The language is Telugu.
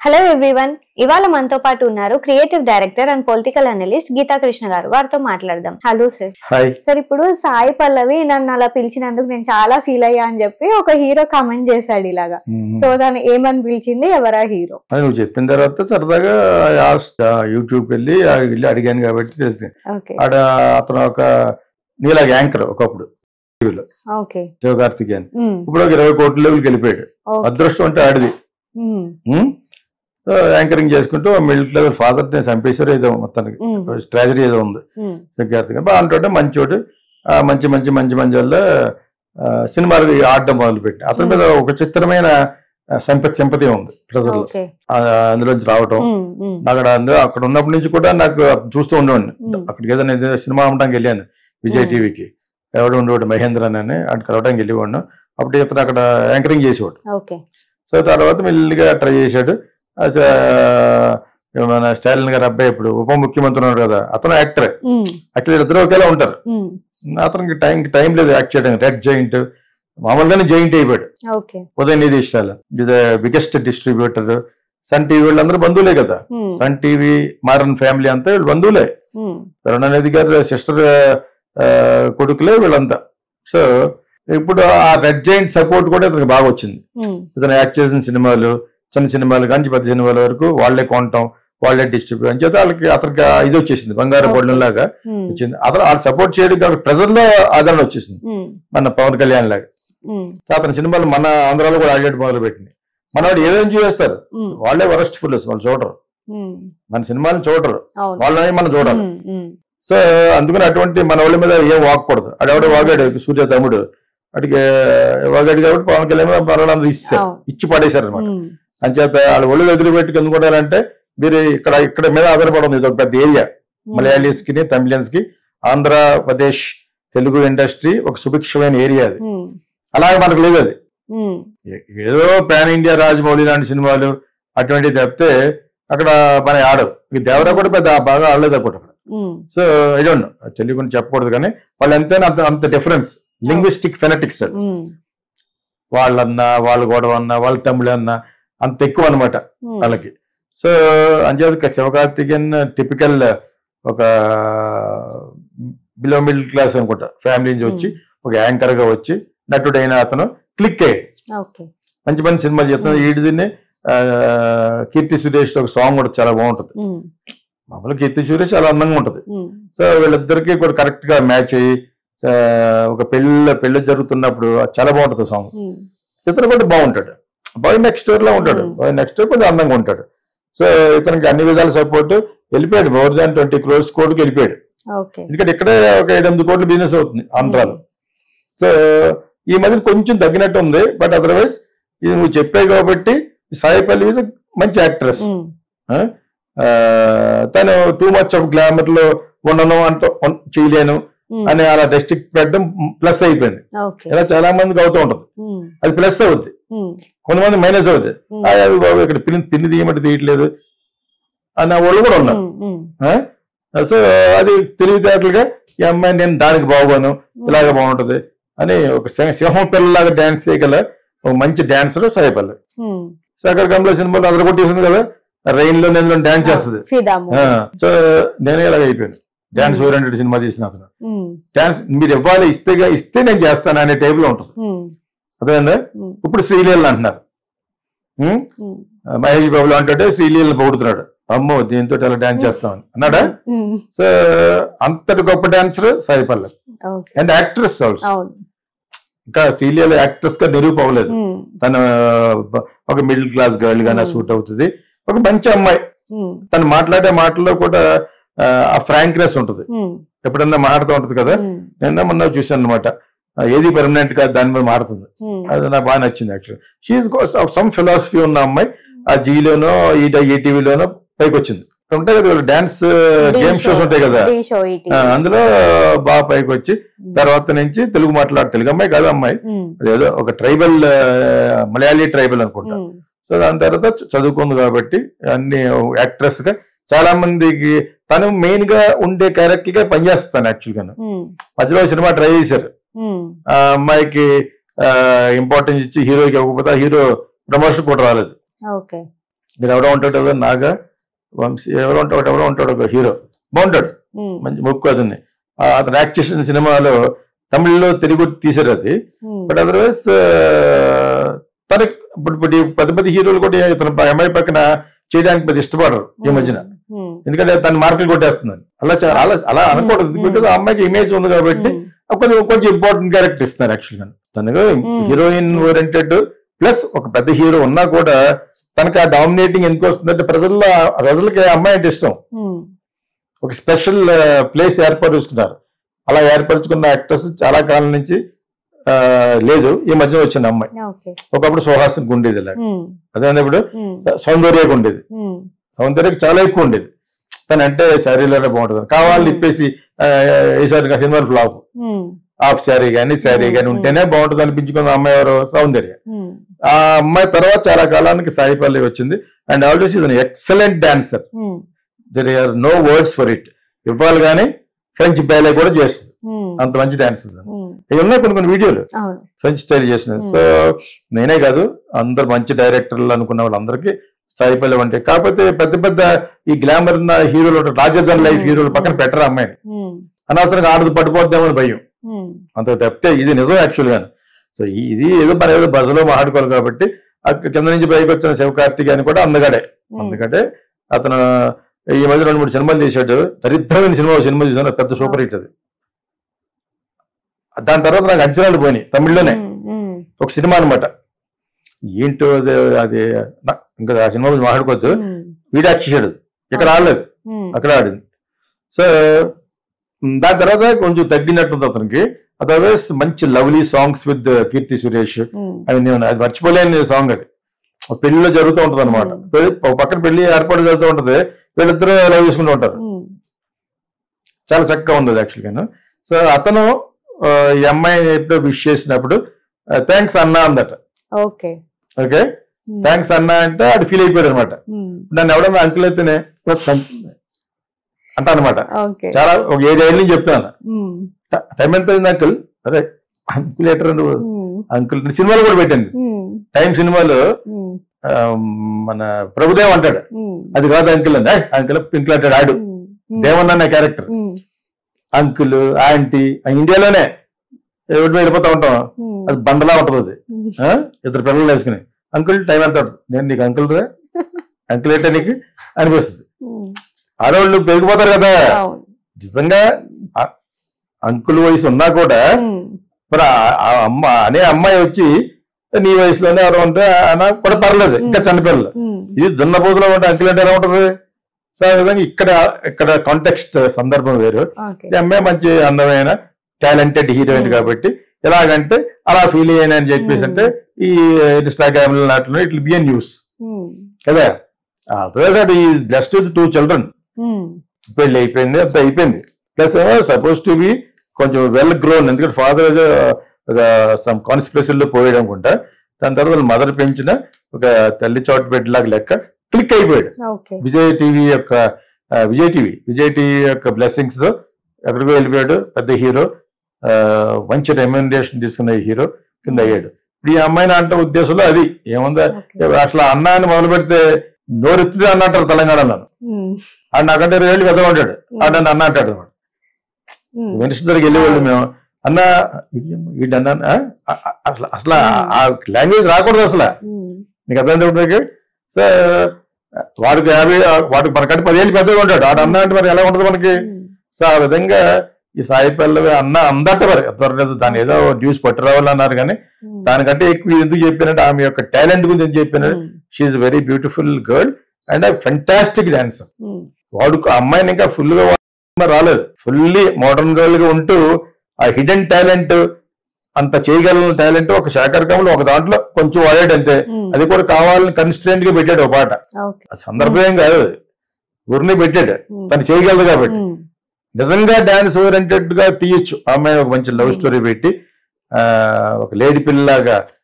హలో ఎవ్రీవన్ ఇవాళ మనతో పాటు ఉన్నారు creative director and political analyst Geetha Krishna garu వారితో మాట్లాడదాం హలో సార్ హాయ్ సార్ ఇప్పుడు సాయి పల్లవి నన్ను అలా పిలిచినందుకు నేను చాలా ఫీల్ అయ్యా అని చెప్పి ఒక హీరో కామెంట్ చేశాడు ఇలాగా సో దాన్ని ఏమని పిలిచింది ఎవరా హీరో అది నువ్వు చెప్పిన తర్వాత సరదాగా యూట్యూబ్కి వెళ్ళి ఆ వెళ్ళి అడిగాను కాబట్టి తెలిసింది ఓకే ఆడ అతను ఒక నీలాగ యాంకర్ ఒకప్పుడు టీవీలో ఓకే శివకార్తికేయన్ ఇప్పుడు ఒక ఇరవై కోట్ల లెవెల్కి వెళ్ళిపోయాడు అదృష్టం అంటే ఆడిది ఉమ్? సో యాంకరింగ్ చేసుకుంటూ మిడిల్ క్లాస్ ఫాదర్ ని చంపేశారు ఏదో మొత్తానికి ట్రాజడీ ఏదో ఉంది శివకార్తికేయన్ బాగుంటుంటే మంచోడు ఆ మంచి మంచి మంచి మంచి వల్ల సినిమాలు ఆడడం మొదలుపెట్టి అతని మీద ఒక చిత్రమైన సంపతి సింపతి ఉంది ప్రజల్లో ఓకే ఆ, అందులోంచి రావటం అక్కడ అందులో అక్కడ ఉన్నప్పటి నుంచి కూడా నాకు చూస్తూ ఉండేవాడిని Hmm. అక్కడికి ఏదైనా ఏదో సినిమా అమ్మటానికి వెళ్ళాను విజయ్ Hmm. టీవీకి ఎవడు ఉండేవాడు మహేంద్ర అని అక్కడ కలవడానికి వెళ్ళేవాడు అప్పుడు ఇతను అక్కడ యాంకరింగ్ చేసేవాడు ఓకే సో తర్వాత మెల్లిగా ట్రై చేశాడు అస- మన స్టాలిన్ గారు అబ్బాయి ఇప్పుడు ఉప ముఖ్యమంత్రి ఉన్నాడు కదా అతను యాక్టర్ యాక్చువల్లీ ఇద్దరు ఒకేలా ఉంటారు అతనికి టైం టైం లేదు యాక్ట్ చేయడానికి రెడ్ జైంట్ మామూలుగానే జైంట్ అయిపోయాడు ఓకే ఉదయనిధి ఇష్టాలు ఇది బిగ్గెస్ట్ డిస్ట్రిబ్యూటర్ సన్ టీవీ వాళ్ళందరూ బంధువులే కదా సన్ టీవీ మారన్ ఫ్యామిలీ అంతా వీళ్ళు బంధువులే కరుణానిధి గారి సిస్టర్ కొడుకులే వీళ్ళంతా సో ఇప్పుడు ఆ రెడ్ జైంట్ సపోర్ట్ కూడా ఇతనికి బాగా వచ్చింది ఇతను యాక్ట్ చేసిన సినిమాలు చిన్న సినిమాలు కానీ పెద్ద సినిమాల వరకు వాళ్ళే కొనటం వాళ్ళే డిస్ట్రిబ్యూట్ అని చేత వాళ్ళకి అతనికి ఆ ఇది వచ్చేసింది బంగారు Okay. బొడ్డం లాగా వచ్చింది అతను వాళ్ళు సపోర్ట్ చేయడం కాక ప్రజల్లో ఆదరణ వచ్చేసింది మన పవన్ కళ్యాణ్ లాగా అతని సినిమాలు మన ఆంధ్రాలో కూడా ఆడేట్ మొదలు పెట్టింది మనవాడు ఏదైనా చూసేస్తారు వాళ్ళే వరస్ట్ ఫుల్ వాళ్ళు చూడరు మన సినిమాని చూడరు అవును వాళ్ళని మనం చూడాలి ఉమ్, ఉమ్, సో అందుకని అటువంటి మన వాళ్ళ మీద ఏం వాగకూడదు అడెవడో వాగాడు సూర్య తమ్ముడు అడిగే వాగాడు కాబట్టి పవన్ కళ్యాణ్ మరణాలు ఇచ్చారు అవును. ఇచ్చి పడేశారు అనమాట ఉమ్, అంచేత వాళ్ళ ఒళ్ళు దగ్గర పెట్టుకు ఎందుకుంటారంటే మీరు ఇక్కడ ఇక్కడ మీద ఆధారపడి ఇది ఒక పెద్ద ఏరియా ఉమ్, మలయాళీస్ కి తమిళియన్స్ కి ఆంధ్రప్రదేశ్ తెలుగు ఇండస్ట్రీ ఒక సుభిక్షమైన ఏరియా అది ఉమ్, అలాగే మనకు లేదు అది ఉమ్, ఏ- ఏదో పాన్ ఇండియా రాజమౌళి లాంటి సినిమాలు అటువంటివి తప్పితే అక్కడ మన ఆడవు ఈ దేవరా కూడా పెద్ద బాగా ఆడలేదు అప్పుడు అక్కడ um, so I don't Telugu గురించి చెప్పకూడదు కానీ వాళ్ళు ఎంతైనా అంత అంత డిఫరెన్స్ లింగ్విస్టిక్ ఫెనటిక్స్ ఉమ్, వాళ్ళన్నా వాళ్ళ గొడవ అన్నా వాళ్ళ తమిళ అన్నా అంత ఎక్కువ అనమాట ఉమ్, వాళ్ళకి సో అంచేత శివకార్తికేయన్ టిపికల్ ఒక బిలో మిడిల్ క్లాస్ అనుకుంటా ఫ్యామిలీ నుంచి వచ్చి ఒక యాంకర్ గా వచ్చి నటుడైన అతను క్లిక్ అయ్యాడు ఓకే మంచి మంచి సినిమాలు చేస్తున్నాడు Hmm. ఈడిదిని ఆ, కీర్తి సురేష్ ఒక సాంగ్ కూడా చాలా బాగుంటుంది ఉమ్, మామూలు కీర్తి సురేష్ చాలా అందంగా ఉంటది ఉమ్, సో వీళ్ళిద్దరికి కూడా కరెక్ట్ గా మ్యాచ్ అయ్యి ఆ, ఒక పెళ్ళి పెళ్లి జరుగుతున్నప్పుడు అది చాలా బాగుంటుంది సాంగ్ ఉమ్, ఇతను కూడా బాగుంటాడు బాయ్ నెక్స్ట్ డోర్ లో ఉంటాడు Hmm. బాయ్ నెక్స్ట్ డోర్ కొంచెం అందంగా ఉంటాడు సో ఇతనికి అన్ని విధాల సపోర్ట్ వెళ్ళిపోయాడు మోర్ దాన్ ట్వంటీ క్రోర్స్ కోట్కి వెళ్ళిపోయాడు ఓకే ఎందుకంటే ఇక్కడే ఒక ఎనిమిది కోట్ల బిజినెస్ అవుతుంది ఆంధ్రాలో సో ఈ మధ్య కొంచెం తగ్గినట్టు ఉంది బట్ అదర్వైజ్ ఇది నువ్వు చెప్పావు కాబట్టి సాయి పల్లి is a మంచి యాక్ట్రెస్ ఉమ్, తను టూ మచ్ ఆఫ్ గ్లామర్ లో ఉండను అంటూ ఉన్- చేయలేను ఉమ్, అని అలా డిస్ట్రిక్ట్ పెట్టడం ప్లస్ అయిపోయింది ఓకే ఇలా చాలా మందికి అవుతూ ఉంటుంది ఉమ్, అది ప్లస్ అవుద్ది ఉమ్, కొంతమంది మైనస్ అవుద్ది ఉమ్, ఆ, అది బాబు ఇక్కడ పిన్ని పిన్ని తీయమంటే తీయట్లేదు అన్న వాళ్ళు కూడా ఉన్నారు ఉమ్, ఉమ్, ఆ? సో అది తెలివితేటలుగా ఈ అమ్మాయి నేను దానికి బాగోను ఇలాగ బాగుంటది అని ఒక సింహ- సింహం పిల్లలాగా డాన్స్ చేయగల ఒక మంచి డాన్సర్ సాయిపల్లి ఉమ్, శేఖర్ కమల సినిమాలో అందరు కొట్టేసింది కదా రెయిన్ లో నేను డాన్స్ చేస్తుంది ఫిదా ఆ, సో నేనే ఇలాగ అయిపోయాను డాన్స్ Hmm. ఓరియంటెడ్ సినిమా చేసిన అతను ఉమ్, డాన్స్ మీరు ఇవ్వాలి ఇస్తే ఇస్తే నేను చేస్తాను అనే టైప్ లో ఉంటుంది ఉమ్, అదేందా ఉమ్, ఇప్పుడు శ్రీలీల అంటున్నారు ఉం? ఉమ్, మహేష్ బాబులు అంటుంటే శ్రీలీలను పొగుడుతున్నాడు అమ్మో దీంతో ఇలా డాన్స్ చేస్తామని అన్నాడా ఉమ్, సో అంతటి గొప్ప dancer Sai Pallavi okay and actress also అవును ఇంకా శ్రీలీల యాక్ట్రెస్ గా నిరూప అవ్వలేదు ఉమ్, తను బ- ఒక మిడిల్ క్లాస్ గర్ల్ గానే Hmm. సూట్ అవుతుంది ఒక మంచి అమ్మాయి ఉమ్, తను మాట్లాడే మాటల్లో కూడా ఆ, ఆ ఫ్రాంక్నెస్ ఉంటుంది ఉమ్, ఎప్పుడన్నా మాట్లాడుతూ ఉంటుంది కదా ఉమ్, నిన్న మొన్న చూశాను అనమాట ఏది పర్మనెంట్ కాదు దాని మీద మారుతుంది ఉమ్, అది నాకు బాగా నచ్చింది యాక్చువల్ షీఈ్ సమ్ ఫిలాసఫీ ఉన్న అమ్మాయి ఆ జీలోనో ఈ ఈటీవీలోనో పైకి వచ్చింది ఉంటాయి కదా డాన్స్ ఢీ గేమ్ షోస్ షో, ఉంటాయి కదా ఢీ షో ఈటీ. ఆ, అందులో బాగా పైకి వచ్చి తర్వాత నుంచి తెలుగు మాట్లాడు తెలుగు అమ్మాయి కాదు అమ్మాయి ఉమ్, అదేదో ఒక ట్రైబల్ మలయాళీ ట్రైబల్ అనుకుంటా ఉమ్, సో దాని తర్వాత చ- చదువుకుంది కాబట్టి అన్ని యాక్ట్రెస్ గా చాలా మందికి తను మెయిన్ గా ఉండే క్యారెక్టర్ గా పనిచేస్తాను యాక్చువల్ గా ఉమ్, మధ్యలో సినిమా ట్రై చేశారు ఉమ్, ఆ అమ్మాయికి ఇంపార్టెన్స్ ఇచ్చి హీరోకి ఇవ్వకపోతే హీరో ప్రమోషన్ కూడా రాలేదు ఓకే మీరు ఎవడో ఉంటాడు కదా నాగా వంశీ ఎవరో ఉంటాడు ఎవరో ఉంటాడు ఒక హీరో బాగుంటాడు ఉమ్, మంచి మొక్కు అతన్ని ఆ, అతను యాక్ట్ చేసిన సినిమాలో తమిళ్లో తెలుగు తీసారు అది ఉమ్, బట్ అదర్వైజ్ తనకి ఇప్పుడు ఇప్పుడు ఈ పెద్ద పెద్ద హీరోలు కూడా ఇతను అమ్మాయి పక్కన చేయడానికి పెద్ద ఇష్టపడరు ఈ మధ్యన ఉమ్, ఎందుకంటే తన మార్కులు కొట్టేస్తుంది అలా చా- అలా అలా అనకూడదు Hmm. బికాజ్ ఆ అమ్మాయికి ఇమేజ్ ఉంది కాబట్టి ఉమ్, కొంచెం కొంచెం ఇంపార్టెంట్ క్యారెక్టర్ ఇస్తున్నారు యాక్చువల్గా తనకు హీరోయిన్ ఓరియంటెడ్ ప్లస్ ఒక పెద్ద హీరో ఉన్నా కూడా తనకి ఆ డామినేటింగ్ ఎందుకు వస్తుందంటే ప్రజల్లో ప్రజలకి ఆ అమ్మాయి అంటే ఇష్టం ఉమ్, ఒక స్పెషల్ ప్లేస్ ఏర్పరుచుకున్నారు అలా ఏర్పరచుకున్న యాక్టర్స్ చాలా కాలం నుంచి ఆ, లేదు ఈ మధ్య వచ్చిన అమ్మాయి ఓకే ఒకప్పుడు సుహాసినికి ఉండేది ఇలా ఉమ్, అదే ఇప్పుడు ఉమ్, సౌందర్యకు ఉండేది ఉమ్, సౌందర్యకి చాలా ఎక్కువ ఉండేది తను అంటే శారీలోనే బాగుంటుంది కావాలని ఇప్పేసి ఆ, ఈసారి సినిమాలు ఫ్లాప్ ఉమ్, హాఫ్ శారీ కానీ శారీ కానీ ఉంటేనే బాగుంటుంది అనిపించుకున్న అమ్మాయి ఎవరు సౌందర్య ఉమ్, ఆ అమ్మాయి తర్వాత చాలా కాలానికి సాయి పల్లవి వచ్చింది and also is an excellent dancer um, there are no words for it ఇవ్వాలి కానీ ఫ్రెంచ్ బ్యాలే కూడా చేస్తుంది ఉమ్, అంత మంచి డాన్స్ ఉమ్, ఇవి ఉన్నాయి కొన్ని కొన్ని వీడియోలు అవును ఫ్రెంచ్ స్టైల్ చేసిన సో నేనే కాదు అందరు మంచి డైరెక్టర్లు అనుకున్న వాళ్ళందరికీ సాయి పల్లవి అంటే కాకపోతే పెద్ద పెద్ద ఈ గ్లామర్ ఉన్న హీరోలు ఉంటారు రాజర్ దన్ లైఫ్ హీరోలు పక్కన పెట్టరు అమ్మాయిని ఉమ్, అనవసరంగా ఆడదు పడిపోద్దామని భయం ఉమ్, అంత తప్పితే ఇది నిజం యాక్చువల్ గా సో ఇది ఏదో మన ఏదో బస్సులో మాట్లాడుకోవాలి కాబట్టి అక్క కింద నుంచి పైకి వచ్చిన శివకార్తిక్ కూడా అందగాడే ఉమ్, అందుకంటే అతను ఈ మధ్య రెండు మూడు సినిమాలు చేశాడు దరిద్రమైన సినిమా ఒక సినిమా చూసాను అది పెద్ద సూపర్ హిట్ అది దాని తర్వాత నాకు అంచనాలు పోయినాయి తమిళ్లోనే ఉమ్, ఉమ్, ఒక సినిమా అనమాట ఏంటో అది అది నా- ఇంకా ఆ సినిమా గురించి మాట్లాడుకోవద్దు ఉమ్, వీడు యాక్ట్ చేశాడు ఇక్కడ ఆడలేదు ఉమ్, అక్కడ ఆడింది సో మ్, దాని తర్వాత కొంచెం తగ్గినట్టుంది అతనికి అదర్వైజ్ మంచి lovely songs with Keerthy Suresh um, అది నేను అది మర్చిపోలేని సాంగ్ అది ఒక పెళ్లిలో జరుగుతూ ఉంటది అనమాట Hmm. ఒక పక్కన పెళ్లి ఏర్పాటు జరుగుతూ ఉంటది వీళ్ళిద్దరూ లవ్ చేసుకుంటూ ఉంటారు ఉమ్, చాలా చక్కగా ఉంది అది యాక్చువల్గా సో అతను ఆ, ఈ అమ్మాయి ఎప్పుడో విష్ చేసినప్పుడు థ్యాంక్స్ అన్నా అందట ఓకే ఓకే ఉమ్, థ్యాంక్స్ అన్నా అంటే అది ఫీల్ అయిపోయాడు అనమాట ఉమ్, నన్ను ఎవడన్నా అంకుల్ అయితేనే అంటా అనమాట ఓకే చాలా ఒక ఏడేళ్ళ నుంచి చెప్తాను ఉమ్, ట- టైం ఎంత అయింది అంకుల్ అదే అంకుల్ ఎటర్ ఉమ్, అంకుల్ సినిమాలు కూడా పెట్టింది ఉమ్, టైం సినిమాలో ఉమ్, ఆ, మన ప్రభుదేవ్ అంటాడు ఉమ్, అది కాదు అంకుల్ అండి అంకుల్ పింకుల్ అంటాడు ఆడు ఉమ్, ఉమ్, దేవన్న అనే క్యారెక్టర్ ఉమ్, అంకుల్ ఆంటీ ఆ ఇండియాలోనే ఎవరి వెళ్ళిపోతా ఉంటాం ఉమ్, అది బండలా ఉంటుంది అది ఉమ్, ఆ? ఇద్దరు పిల్లలు వేసుకుని అంకుల్ టైం ఎంత అవుతుంది? నేను నీకు అంకుల్ రా అంకుల్ ఏంటో నీకు అనిపిస్తుంది ఉమ్, ఆడవాళ్ళు పెరిగిపోతారు కదా అవును నిజంగా ఆ- అంకుల్ వయసు ఉన్నా కూడా ఉమ్, మరి ఆ- ఆ అమ్మ అనే అమ్మాయి వచ్చి నీ వయసులోనే ఎవరు ఉంటే అన్నా కూడా పర్లేదు ఇంకా చిన్నపిల్లలు ఉమ్, ఇది దున్నపోతులో ఉంటే అంకుల్ అంటే ఎలా ఉంటుంది సో ఆ విధంగా ఇక్కడ ఇక్కడ కాంటెక్స్ట్ సందర్భం వేరు ఓకే ఈ అమ్మాయి మంచి అందమైన టాలెంటెడ్ హీరోయిన్ Hmm. కాబట్టి ఎలాగంటే అలా ఫీల్ అయ్యాను అని చెప్పేసి అంటే ఈ ఇన్స్టాగ్రామ్ నాట్లో ఇట్ బి న్యూస్ ఉమ్, కదా otherwise is blessed with two children um, పెళ్లి అయిపోయింది అంత అయిపోయింది ప్లస్ సపోజ్ టు బి కొంచెం వెల్ గ్రోన్ ఎందుకంటే ఫాదర్ సమ్ కాన్స్పిరసీలో పోయాడు అనుకుంటా దాని తర్వాత వాళ్ళ మదర్ పెంచిన ఒక తల్లి చోటు బిడ్డలాగా లెక్క క్లిక్ అయిపోయాడు ఓకే విజయ్ టీవీ యొక్క ఆ, విజయ్ టీవీ విజయ్ టీవీ యొక్క బ్లెస్సింగ్స్ తో ఎక్కడికో వెళ్ళిపోయాడు పెద్ద హీరో మంచి రెమ్యూనరేషన్ తీసుకున్న హీరో కింద అయ్యాడు ఇప్పుడు ఈ అమ్మాయిని అంటే ఉద్దేశంలో అది ఏముందా ఓకే అసలు అన్న అని మొదలు పెడితే నోరెత్తితే అన్న అంటారు తెలంగాణలో ఉమ్, ఆడు నాకంటే రేళ్ళు పెద్ద ఉంటాడు ఆడు నన్ను అన్న అంటాడు అనమాట ఉమ్, మినిస్టర్ దగ్గరికి వెళ్ళేవాళ్ళు మేము అన్న వీడు అన్న ఆ? ఆ- ఆ- అసలు అసలు ఆ- ఆ లాంగ్వేజ్ రాకూడదు అసలు ఉమ్, నీకు అర్థం చెప్పడానికి సో వాడికి యాభై వాడికి మనకంటే పదిహేను పెద్దగా ఉంటాడు ఆడు అన్న అంటే మరి ఎలా ఉంటుంది మనకి ఉమ్, సో ఆ విధంగా ఈ సాయి పల్లవి అన్న అందట మరి త్వరలేదు దాని ఏదో న్యూస్ పట్టురావాలి అన్నారు కానీ ఉమ్, దానికంటే ఎక్కువ ఎందుకు చెప్పినట్టు ఆమె యొక్క టాలెంట్ గురించి ఎందుకు చెప్పినట్టు um, she very beautiful girl and fantastic dancer um, వాడు ఆ అమ్మాయిని ఇంకా ఫుల్ గా వాడు రాలేదు ఫుల్లీ మోడర్న్ గర్ల్ గా ఉంటూ ఆ హిడెన్ టాలెంట్ అంత చేయగలిగిన టాలెంట్ ఒక శాఖరకంలో ఒక దాంట్లో కొంచెం వాడాడు అంతే ఉమ్, అది కూడా కావాలని కన్స్టెంట్ గా పెట్టాడు ఒక పాట ఓకే అది సందర్భం ఏం కాదు అది. ఊరిని పెట్టాడు ఉమ్, తను చేయగలదు కాబట్టి ఉమ్, నిజంగా డాన్స్ ఓరియంటెడ్ గా తీయొచ్చు ఆ అమ్మాయి ఒక మంచి లవ్ స్టోరీ పెట్టి ఆ ఒక లేడీ పిల్లలాగా